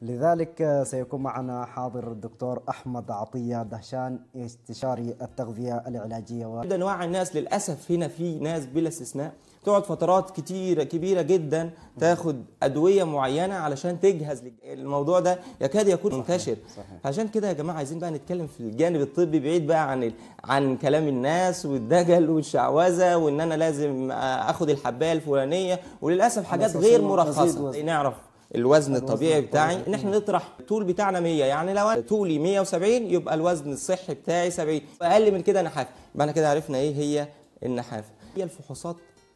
لذلك سيكون معنا حاضر الدكتور أحمد عطية دهشان استشاري التغذية العلاجية و... نبدا نوعي الناس للاسف هنا في ناس بلا استثناء تقعد فترات كتيرة كبيرة جدا تاخد أدوية معينة علشان تجهز للج- الموضوع ده يكاد يكون منتشر صحيح. عشان كده يا جماعة عايزين بقى نتكلم في الجانب الطبي بعيد بقى عن ال... عن كلام الناس والدجل والشعوذة وإن أنا لازم آخد الحباية الفلانية وللأسف حاجات أساس غير إنه أزيد مرخصة وزن. نعرف الوزن الطبيعي الطبيعي. بتاعي ان احنا نطرح الطول بتاعنا 100 يعني لو أنا طولي 170 يبقى الوزن الصحي بتاعي 70 اقل من كده نحافه يبقى انا كده عرفنا ايه هي النحافه هي الفحوصات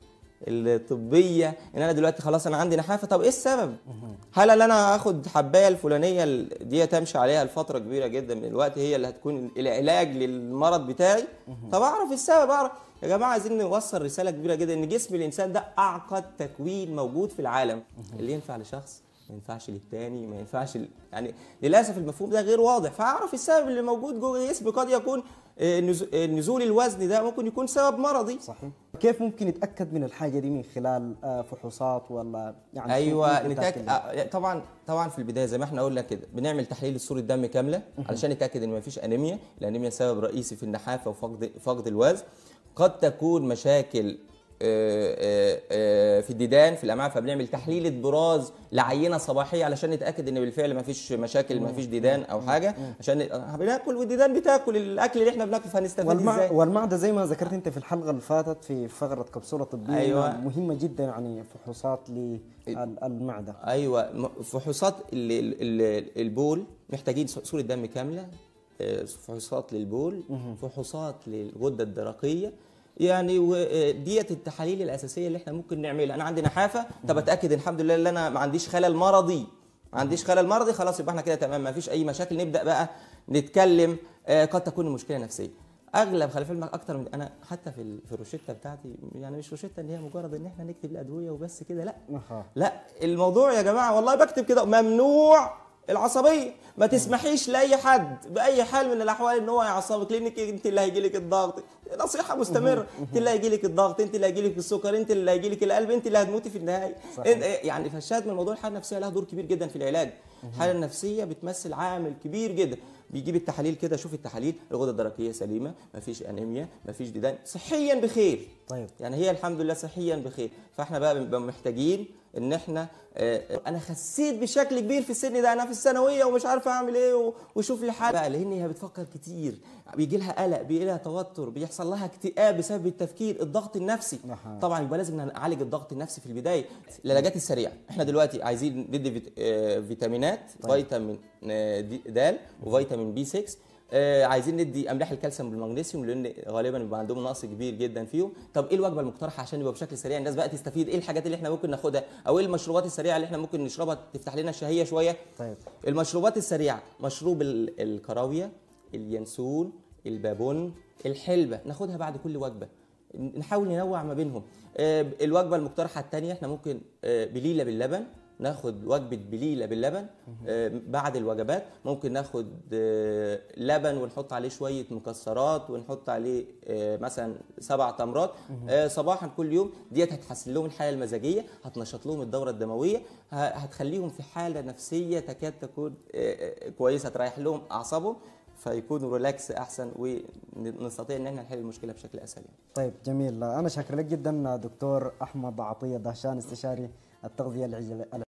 الطبيه ان انا دلوقتي خلاص انا عندي نحافه طب ايه السبب هل ان انا اخد حبايه الفلانيه ال- دي تمشي عليها لفتره كبيره جدا من الوقت هي اللي هتكون العلاج للمرض بتاعي طب اعرف السبب اعرف يا جماعه عايزين نوصل رساله كبيره جدا ان جسم الانسان ده اعقد تكوين موجود في العالم اللي ينفع لشخص ما ينفعش للتاني ما ينفعش ل... يعني للاسف المفهوم ده غير واضح فاعرف السبب اللي موجود جوه الجسم قد يكون آه، نزو- آه، نزول الوزن ده ممكن يكون سبب مرضي صحيح كيف ممكن يتأكد من الحاجة دي من خلال آه، فحوصات ولا يعني ايوه ممكن نتاكد تتأكد؟ آه، طبعا طبعا في البدايه زي ما احنا قلنا كده بنعمل تحليل صوره دم كامله علشان نتاكد ان مفيش انيميا الانيميا سبب رئيسي في النحافه وفقد فقد الوزن قد تكون مشاكل آه، آه، آه، في الديدان في الامعاء فبنعمل تحليل براز لعينه صباحيه علشان نتاكد ان بالفعل مفيش مشاكل مفيش ديدان او حاجه عشان آه، بناكل والديدان بتاكل الاكل اللي احنا بناكله فهنستفاد والمع... ازاي والمعدة زي ما ذكرت انت في الحلقة اللي فاتت في فقرة كبسولة طبية أيوة. إنها مهمة جدا يعني فحوصات للمعدة ايوه م- فحوصات ال- ال- ال- البول محتاجين ص- صوره دم كامله آه، فحوصات للبول فحوصات للغده الدرقيه يعني وديت التحاليل الاساسيه اللي احنا ممكن نعملها انا عندي نحافه طب اتاكد الحمد لله ان انا ما عنديش خلل مرضي ما عنديش خلل مرضي خلاص يبقى احنا كده تمام ما فيش اي مشاكل نبدا بقى نتكلم آه، قد تكون المشكله نفسيه اغلب خلي في علمك اكتر من انا حتى في ال- في الروشته بتاعتي يعني مش روشته ان هي مجرد ان احنا نكتب الادويه وبس كده لا أها. لا الموضوع يا جماعه والله بكتب كده ممنوع العصبيه ما تسمحيش لاي حد باي حال من الاحوال ان هو يعصبك لانك انت اللي هيجي لك الضغط نصيحه مستمره انت اللي هيجي لك الضغط انت اللي هيجي لك السكر انت اللي هيجي لك القلب انت اللي هتموتي في النهايه صحيح. انت يعني فالشاهد من الموضوع الحاله النفسيه لها دور كبير جدا في العلاج الحاله النفسيه بتمثل عامل كبير جدا بيجيب التحاليل كده شوف التحاليل الغده الدرقيه سليمه مفيش انيميا مفيش ديدان صحيا بخير طيب يعني هي الحمد لله صحيا بخير فاحنا بقى بنبقى محتاجين ان احنا آه، انا خسيت بشكل كبير في السن ده انا في الثانويه ومش عارفه اعمل ايه و- وشوف لي حل بقى لان هي بتفكر كتير بيجي لها قلق بيجي لها توتر بيحصل لها اكتئاب بسبب التفكير الضغط النفسي أها. طبعا يبقى لازم نعالج الضغط النفسي في البدايه العلاجات السريعه احنا دلوقتي عايزين ندي فيت- آه، فيتامينات طيب. فيتامين آه، دي- د وفيتامين بي 6 آه عايزين ندي املاح الكالسيوم بالمغنيسيوم لان غالبا بيبقى عندهم نقص كبير جدا فيهم طب ايه الوجبه المقترحه عشان يبقى بشكل سريع الناس بقى تستفيد ايه الحاجات اللي احنا ممكن ناخدها او ايه المشروبات السريعه اللي احنا ممكن نشربها تفتح لنا الشهيه شويه طيب المشروبات السريعه مشروب ال- الكراويه اليانسون البابون الحلبه ناخدها بعد كل وجبه نحاول ننوع ما بينهم آه، الوجبه المقترحه الثانيه احنا ممكن آه، بليله باللبن ناخد وجبه بليله باللبن آه، بعد الوجبات ممكن ناخد آه، لبن ونحط عليه شويه مكسرات ونحط عليه آه، مثلا سبع تمرات آه، صباحا كل يوم ديت هتحسن لهم الحاله المزاجيه هتنشط لهم الدوره الدمويه ه- هتخليهم في حاله نفسيه تكاد تكون آه، آه، كويسه تريح لهم اعصابهم فيكونوا ريلاكس احسن ونستطيع ان احنا نحل المشكله بشكل اسهل يعني. طيب جميل انا شاكر لك جدا دكتور احمد عطيه دهشان استشاري التغذيه العلاجيه